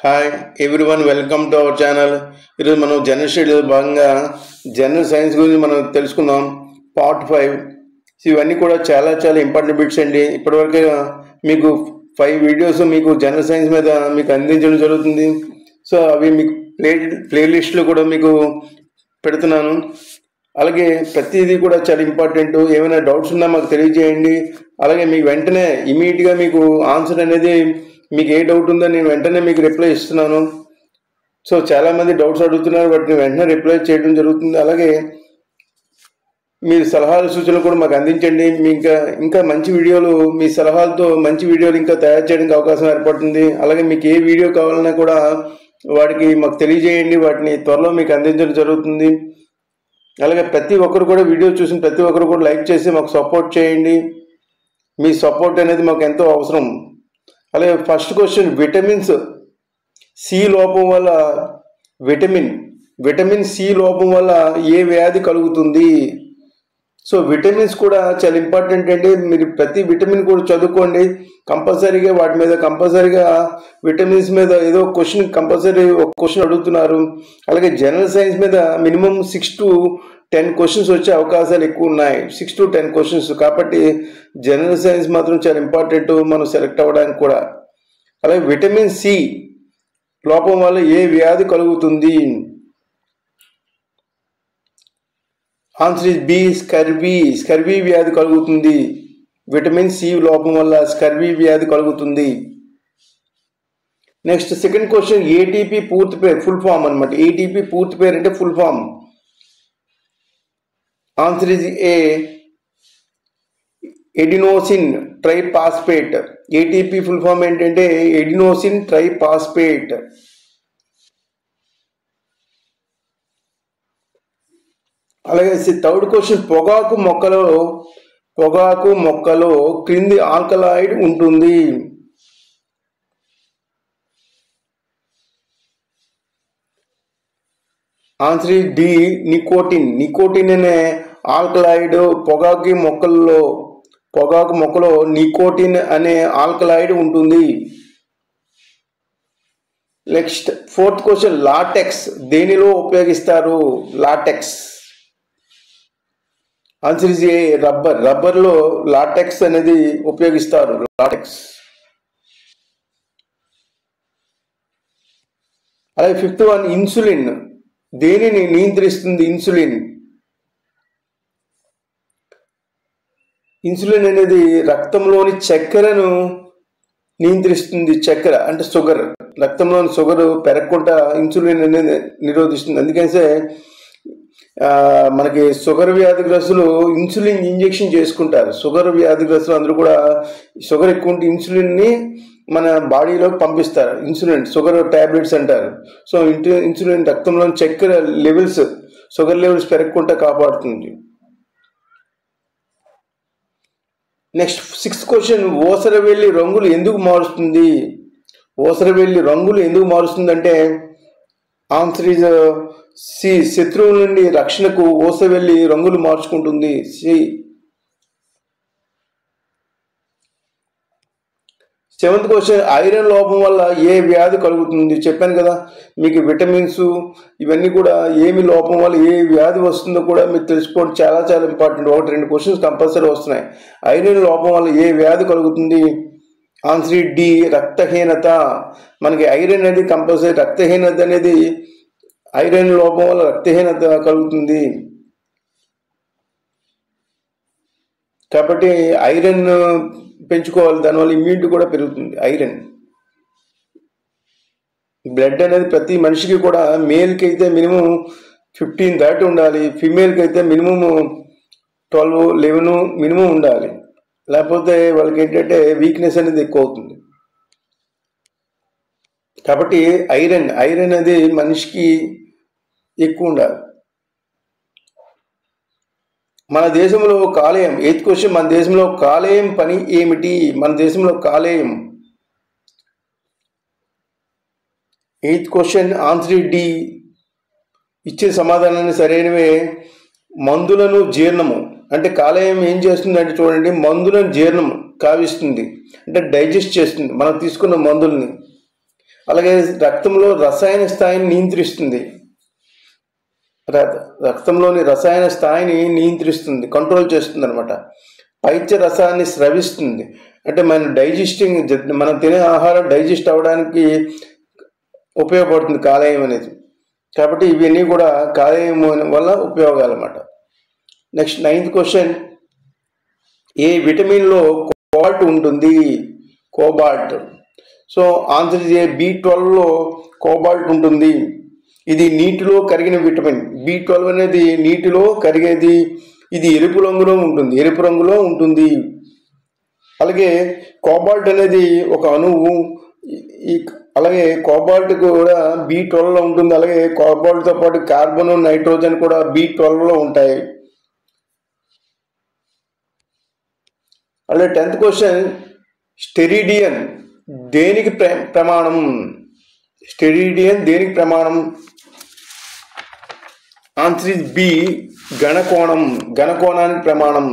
Hi everyone welcome to our channel ఈరోజు మనం general studies భాగంగా జనరల్ సైన్స్ గురించి మనం తెలుసుకుందాం పార్ట్ ఫైవ్ ఇవన్నీ కూడా చాలా చాలా ఇంపార్టెంట్ బిట్స్ అండి ఇప్పటివరకు మీకు ఫైవ్ వీడియోస్ మీకు జనరల్ సైన్స్ మీద మీకు అందించడం జరుగుతుంది సో అవి మీకు ప్లే ప్లేలిస్ట్లో కూడా మీకు పెడుతున్నాను అలాగే ప్రతిదీ కూడా చాలా ఇంపార్టెంట్ ఏమైనా డౌట్స్ ఉన్నా మాకు తెలియజేయండి అలాగే మీకు వెంటనే ఇమీడియట్గా మీకు ఆన్సర్ అనేది మీకు ఏ డౌట్ ఉందో నేను వెంటనే మీకు రిప్లై ఇస్తున్నాను సో చాలామంది డౌట్స్ అడుగుతున్నారు వాటిని వెంటనే రిప్లై చేయడం జరుగుతుంది అలాగే మీరు సలహాలు సూచనలు కూడా మాకు అందించండి మీ ఇంకా ఇంకా మంచి వీడియోలు మీ సలహాలతో మంచి వీడియోలు ఇంకా తయారు చేయడానికి అవకాశం ఏర్పడుతుంది అలాగే మీకు ఏ వీడియో కావాలన్నా కూడా వాటికి మాకు తెలియజేయండి వాటిని త్వరలో మీకు అందించడం జరుగుతుంది అలాగే ప్రతి ఒక్కరు కూడా వీడియో చూసిన ప్రతి ఒక్కరు కూడా లైక్ చేసి మాకు సపోర్ట్ చేయండి మీ సపోర్ట్ అనేది మాకు ఎంతో అవసరం అలాగే ఫస్ట్ క్వశ్చన్ విటమిన్స్ సి లోపం వల్ల విటమిన్ విటమిన్ సి లోపం వల్ల ఏ వ్యాధి కలుగుతుంది సో విటమిన్స్ కూడా చాలా ఇంపార్టెంట్ అండి మీరు ప్రతి విటమిన్ కూడా చదువుకోండి కంపల్సరీగా వాటి మీద కంపల్సరీగా విటమిన్స్ మీద ఏదో క్వశ్చన్ కంపల్సరీ ఒక క్వశ్చన్ అడుగుతున్నారు అలాగే జనరల్ సైన్స్ మీద minimum six to ten questions వచ్చే అవకాశాలు ఎక్కువ ఉన్నాయి సిక్స్ టు టెన్ క్వశ్చన్స్ కాబట్టి జనరల్ సైన్స్ మాత్రం చాలా ఇంపార్టెంట్ మనం సెలెక్ట్ అవ్వడానికి కూడా అలాగే విటమిన్ సి లోపం వల్ల ఏ వ్యాధి కలుగుతుంది answer is B scurvy scurvy వ్యాధి కలుగుతుంది విటమిన్ సి లోపం వల్ల స్కర్వీ వ్యాధి కలుగుతుంది నెక్స్ట్ సెకండ్ క్వశ్చన్ ఏటీపీ పూర్తి పేరు ఫుల్ ఫామ్ అనమాట ఏటీపీ పూర్తి పేరు అంటే full form answer is A adenosine triphosphate ATP full form ఏంటంటే ఎడినోసిన్ ట్రైపాస్పేట్ అలాగే థర్డ్ క్వశ్చన్ పొగాకు మొక్కలో పొగాకు మొక్కలో క్రింది ఆల్కలాయిడ్ ఉంటుంది ఆన్సర్ డి నికోటిన్ నికోటిన్ అనే ఆల్కలాయిడ్ పొగాకు మొక్కల్లో పొగాకు మొక్కలో నికోటిన్ అనే ఆల్కలాయిడ్ ఉంటుంది నెక్స్ట్ ఫోర్త్ క్వశ్చన్ లాటెక్స్ దేనిలో ఉపయోగిస్తారు latex answer is A rubber రబ్బర్లో లాటెక్స్ అనేది ఉపయోగిస్తారు లాటెక్స్ అలాగే ఫిఫ్త్ వన్ ఇన్సులిన్ దేనిని నియంత్రిస్తుంది ఇన్సులిన్ ఇన్సులిన్ అనేది రక్తంలోని చక్కెరను నియంత్రిస్తుంది చక్కెర అంటే షుగర్ రక్తంలోని షుగర్ పెరగకుండా ఇన్సులిన్ అనేది నిరోధిస్తుంది అందుకనే మనకి షుగర్ వ్యాధిగ్రస్తులు ఇన్సులిన్ ఇంజెక్షన్ చేసుకుంటారు షుగర్ వ్యాధిగ్రస్తులు అందరూ కూడా షుగర్ ఎక్కువ ఉంటే ఇన్సులిన్ని మన బాడీలోకి పంపిస్తారు ఇన్సులిన్ షుగర్ ట్యాబ్లెట్స్ అంటారు సో ఇన్సులిన్ రక్తంలో చక్కెర లెవెల్స్ షుగర్ లెవెల్స్ పెరగకుండా కాపాడుతుంది నెక్స్ట్ సిక్స్త్ క్వశ్చన్ ఓసరవెల్లి రంగులు ఎందుకు మారుస్తుంది ఓసరవెల్లి రంగులు ఎందుకు మారుస్తుంది అంటే ఆన్సర్ ఈజ్ సి శత్రువుల నుండి రక్షణకు ఓసవెల్లి రంగులు మార్చుకుంటుంది సి సెవెంత్ క్వశ్చన్ ఐరన్ లోపం వల్ల ఏ వ్యాధి కలుగుతుంది చెప్పాను కదా మీకు విటమిన్స్ ఇవన్నీ కూడా ఏమి లోపం వల్ల ఏ వ్యాధి వస్తుందో కూడా మీరు తెలుసుకోవడం చాలా చాలా ఇంపార్టెంట్ ఒకటి రెండు క్వశ్చన్స్ కంపల్సరీ వస్తున్నాయి ఐరన్ లోపం వల్ల ఏ వ్యాధి కలుగుతుంది ఆన్సర్ డి రక్తహీనత మనకి ఐరన్ అనేది కంపల్సరీ రక్తహీనత అనేది ఐరన్ లోపం వల్ల రక్తహీనత కలుగుతుంది కాబట్టి ఐరన్ పెంచుకోవాలి దానివల్ల ఇమ్యూనిటీ కూడా పెరుగుతుంది ఐరన్ బ్లడ్ అనేది ప్రతి మనిషికి కూడా మేల్కి అయితే మినిమం ఫిఫ్టీన్ దాటి ఉండాలి ఫిమేల్కి అయితే మినిమం ట్వెల్వ్ లెవెన్ మినిమం ఉండాలి లేకపోతే వాళ్ళకి ఏంటంటే వీక్నెస్ అనేది ఎక్కువ అవుతుంది కాబట్టి ఐరన్ ఐరన్ అనేది మనిషికి ఎక్కువ ఉండాలి మన దేశంలో కాలేయం ఎయిత్ క్వశ్చన్ మన దేశంలో కాలేయం పని ఏమిటి మన దేశంలో కాలేయం ఎయిత్ క్వశ్చన్ ఆన్సర్ డి ఇచ్చే సమాధానాన్ని సరైనవే మందులను జీర్ణము అంటే కాలేయం ఏం చేస్తుందంటే చూడండి మందులను జీర్ణం కావిస్తుంది అంటే డైజెస్ట్ చేస్తుంది మనం తీసుకున్న మందుల్ని అలాగే రక్తంలో రసాయన స్థాయిని నియంత్రిస్తుంది ర- రక్తంలోని రసాయన స్థాయిని నియంత్రిస్తుంది కంట్రోల్ చేస్తుంది అనమాట పైత్య రసాన్ని స్రవిస్తుంది అంటే మన డైజెస్టింగ్ జ- మనం తినే ఆహారం డైజెస్ట్ అవ్వడానికి ఉపయోగపడుతుంది కాలేయం అనేది కాబట్టి ఇవన్నీ కూడా కాలేయం వల్ల ఉపయోగాలు అన్నమాట నెక్స్ట్ నైన్త్ క్వశ్చన్ ఏ విటమిన్లో కోబాల్ట్ ఉంటుంది cobalt so answer A B ట్వెల్వ్లో కోబాల్ట్ ఉంటుంది ఇది నీటిలో కరిగిన విటమిన్ బి ట్వెల్వ్ అనేది నీటిలో కరిగేది ఇది ఎరుపు రంగులో ఉంటుంది ఎరుపు రంగులో ఉంటుంది అలాగే కోబాల్ట్ అనేది ఒక అణువు ఈ- ఈ అలాగే కోబాల్ట్ కూడా బి ట్వెల్వ్లో ఉంటుంది అలాగే కోబాల్ట్తో పాటు కార్బన్ నైట్రోజన్ కూడా బి ట్వెల్వ్లో ఉంటాయి అలాగే టెన్త్ క్వశ్చన్ స్టెరిడియన్ దేనికి ప్ర- ప్రమాణం స్టెరిడియన్ దేనికి ప్రమాణం ఆన్సర్ ఇస్ బి గణకోణం గణకోణానికి ప్రమాణం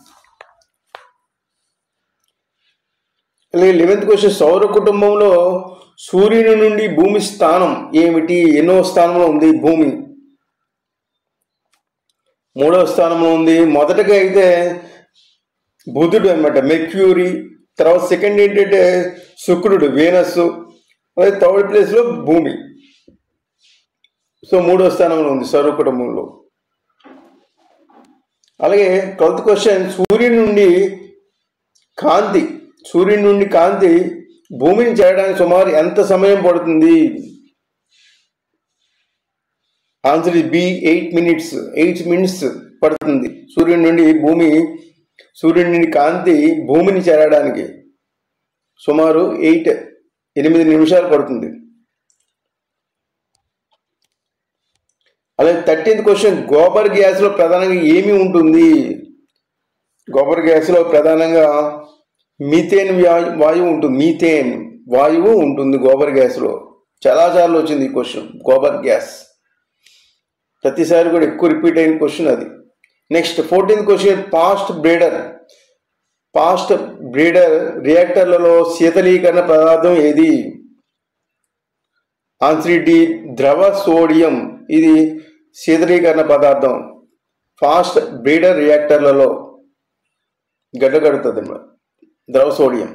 అలాగే లెవెన్త్ క్వశ్చన్ సౌర కుటుంబంలో సూర్యుని నుండి భూమి స్థానం ఏమిటి ఎన్నో స్థానంలో ఉంది భూమి మూడవ స్థానంలో ఉంది మొదటగా అయితే బుధుడు అనమాట మెర్క్యూరీ తర్వాత సెకండ్ ఏంటంటే శుక్రుడు వీనస్ అలాగే థర్డ్ ప్లేస్లో భూమి సో మూడో స్థానంలో ఉంది సౌర కుటుంబంలో అలాగే ట్వెల్త్ క్వశ్చన్ సూర్యుని నుండి కాంతి సూర్యుని నుండి కాంతి భూమిని చేరడానికి సుమారు ఎంత సమయం పడుతుంది answer is B eight minutes eight minutes పడుతుంది సూర్యుని నుండి భూమి సూర్యుని నుండి కాంతి భూమిని చేరడానికి సుమారు ఎయిట్ ఎనిమిది నిమిషాలు పడుతుంది అలాగే థర్టీన్త్ క్వశ్చన్ గోబర్ గ్యాస్లో ప్రధానంగా ఏమి ఉంటుంది గోబర్ గ్యాస్లో ప్రధానంగా మీథేన్ వ్యా- వాయువు ఉంటుంది మీథేన్ వాయువు ఉంటుంది గోబర్ గ్యాస్లో చాలా సార్లు వచ్చింది ఈ క్వశ్చన్ గోబర్ గ్యాస్ ప్రతిసారి కూడా ఎక్కువ రిపీట్ అయిన క్వశ్చన్ అది next fourteenth question fast breeder fast breeder రియాక్టర్లలో శీతలీకరణ పదార్థం ఏది ఆన్సర్ డి ద్రవ సోడియం ఇది శీతలీకరణ పదార్థం ఫాస్ట్ బ్రీడర్ రియాక్టర్లలో గడ్డగడుతుంది అన్నమాట ద్రవ సోడియం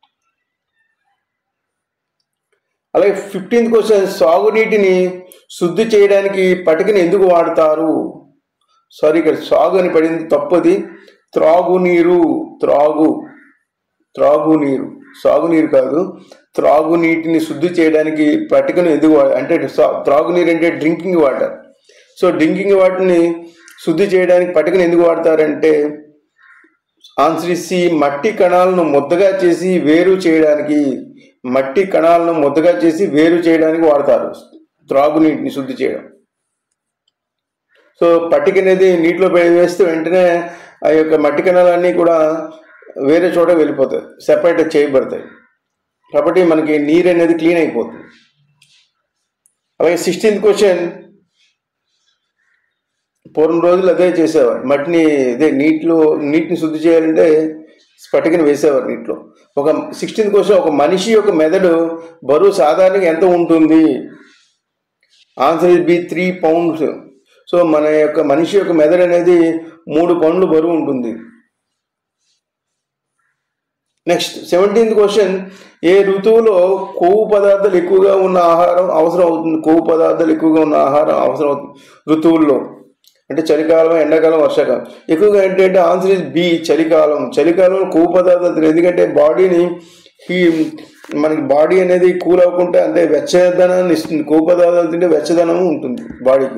అలాగే ఫిఫ్టీన్త్ క్వశ్చన్ సాగునీటిని శుద్ధి చేయడానికి పటికను ఎందుకు వాడతారు సారీ ఇక్కడ సాగు అని పడింది తప్పది త్రాగునీరు త్రాగు త్రాగునీరు సాగునీరు కాదు త్రాగునీటిని శుద్ధి చేయడానికి పటికను ఎందుకు వా- అంటే సా- త్రాగునీరు అంటే డ్రింకింగ్ వాటర్ సో డ్రింకింగ్ వాటర్ని శుద్ధి చేయడానికి పటికను ఎందుకు వాడతారంటే ఆన్సర్ సి మట్టి కణాలను ముద్దగా చేసి వేరు చేయడానికి మట్టి కణాలను ముద్దగా చేసి వేరు చేయడానికి వాడతారు త్రాగునీటిని శుద్ధి చేయడం సో పట్టిక అనేది నీటిలో పే- వేస్తే వెంటనే ఆ యొక్క మట్టి కణాలన్నీ కూడా వేరే చోట వెళ్ళిపోతాయి సెపరేట్ చేయబడతాయి కాబట్టి మనకి నీరు అనేది క్లీన్ అయిపోతుంది అలాగే సిక్స్టీన్త్ క్వశ్చన్ పూర్వం రోజులు అదే చేసేవారు మట్టిని ఇదే నీటిలో నీటిని శుద్ధి చేయాలంటే స్ఫటికను వేసేవారు నీటిలో ఒక సిక్స్టీన్త్ క్వశ్చన్ ఒక మనిషి యొక్క మెదడు బరువు సాధారణంగా ఎంత ఉంటుంది answer is B three pounds so మన యొక్క మనిషి యొక్క మెదడు అనేది మూడు పౌండ్లు బరువు ఉంటుంది నెక్స్ట్ సెవెంటీన్త్ క్వశ్చన్ ఏ ఋతువులో కొవ్వు పదార్థాలు ఎక్కువగా ఉన్న ఆహారం అవసరం అవుతుంది కొవ్వు పదార్థాలు ఎక్కువగా ఉన్న ఆహారం అవసరం అవుతుంది ఋతువుల్లో అంటే చలికాలం ఎండాకాలం వర్షాకాలం ఎక్కువగా ఏంటంటే ఆన్సర్ ఇస్ బి చలికాలం చలికాలంలో కొవ్వు పదార్థాలు తినాలి. ఎందుకంటే బాడీని హీ మనకి బాడీ అనేది కూల్ అవ్వకుండా అంటే వెచ్చదనాన్ని ఇస్తుంది కొవ్వు పదార్థాలు తింటే వెచ్చదనం ఉంటుంది బాడీకి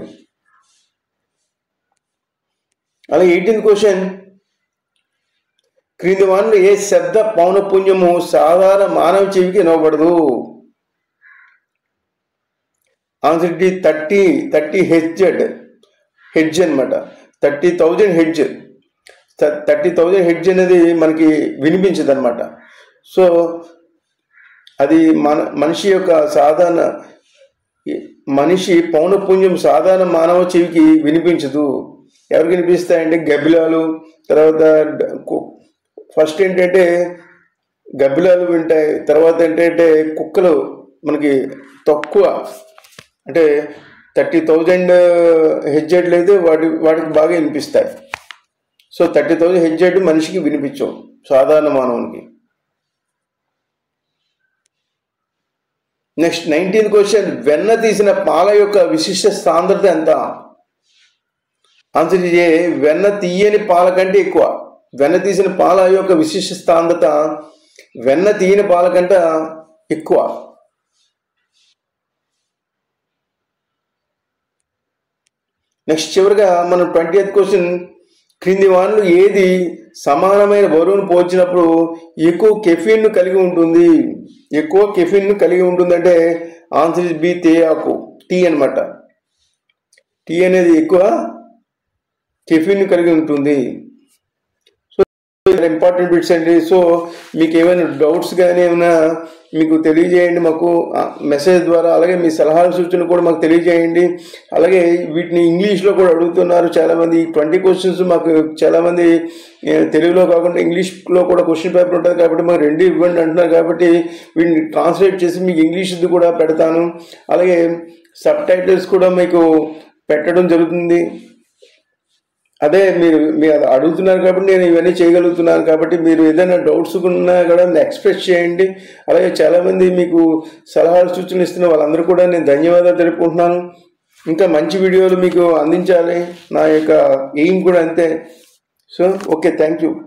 అలాగే ఎయిటీన్త్ క్వశ్చన్ క్రింది వాటిలో ఏ శబ్ద పౌనపుణ్యము సాధారణ మానవ చెవికి వినవబడదు ఆన్సర్ డి థర్టీ థర్టీ హెడ్జెడ్ హెడ్జ్ అనమాట thirty thousand hertz thirty thousand hertz అనేది మనకి వినిపించదు అనమాట సో అది మన మనిషి యొక్క సాధారణ మనిషి పౌనపుణ్యం సాధారణ మానవ చెవికి వినిపించదు ఎవరికి వినిపిస్తాయంటే గబ్బిలాలు తర్వాత డ- కు- ఫస్ట్ ఏంటంటే గబ్బిలాలు వింటాయి తర్వాత ఏంటంటే కుక్కలు మనకి తక్కువ అంటే థర్టీ థౌజండ్ హెడ్జెడ్లు అయితే వాటి వాటికి బాగా వినిపిస్తాయి సో థర్టీ థౌజండ్ హెడ్జెడ్ మనిషికి వినిపించవు సాధారణ మానవునికి నెక్స్ట్ నైన్టీన్త్ క్వశ్చన్ వెన్న తీసిన పాల యొక్క విశిష్ట సాంద్రత ఎంత ఆన్సర్ ఏ వెన్న తీయని పాల కంటే ఎక్కువ వెన్న తీసిన పాల యొక్క విశిష్ట సాంద్రత వెన్న తీయని పాల కంటే ఎక్కువ నెక్స్ట్ చివరిగా మనం ట్వంటీ ఎయిత్ క్వశ్చన్ క్రింది వానలు ఏది సమానమైన బరువును పోల్చినప్పుడు ఎక్కువ కెఫిన్ను కలిగి ఉంటుంది ఎక్కువ కెఫిన్ను కలిగి ఉంటుందంటే ఆన్సర్ ఇస్ బి తే ఆకు టీ అనమాట టీ అనేది ఎక్కువ కెఫిన్ కలిగి ఉంటుంది సో ఇంపార్టెంట్ బిట్స్ అండి సో మీకు ఏమైనా డౌట్స్ కానీ ఏమైనా మీకు తెలియజేయండి మాకు మెసేజ్ ద్వారా అలాగే మీ సలహాలు సూచనలు కూడా మాకు తెలియజేయండి అలాగే వీటిని ఇంగ్లీష్లో కూడా అడుగుతున్నారు చాలామంది ట్వంటీ క్వశ్చన్స్ మాకు చాలామంది ఏ, తెలుగులో కాకుండా ఇంగ్లీష్లో కూడా క్వశ్చన్ పేపర్ ఉంటుంది కాబట్టి మాకు రెండు ఇవ్వండి అంటున్నారు కాబట్టి వీటిని ట్రాన్స్లేట్ చేసి మీకు ఇంగ్లీష్ది కూడా పెడతాను అలాగే సబ్ టైటిల్స్ కూడా మీకు పెట్టడం జరుగుతుంది అదే మీరు మీరు అది అడుగుతున్నారు కాబట్టి నేను ఇవన్నీ చేయగలుగుతున్నాను కాబట్టి మీరు ఏదైనా డౌట్స్ ఉన్నా కూడా ఎక్స్ప్రెస్ చేయండి అలాగే చాలామంది మీకు సలహాలు సూచనలు ఇస్తున్న వాళ్ళందరూ కూడా నేను ధన్యవాదాలు తెలుపుకుంటున్నాను ఇంకా మంచి వీడియోలు మీకు అందించాలి నా యొక్క ఎయిమ్ కూడా అంతే సో ఓకే థ్యాంక్ యూ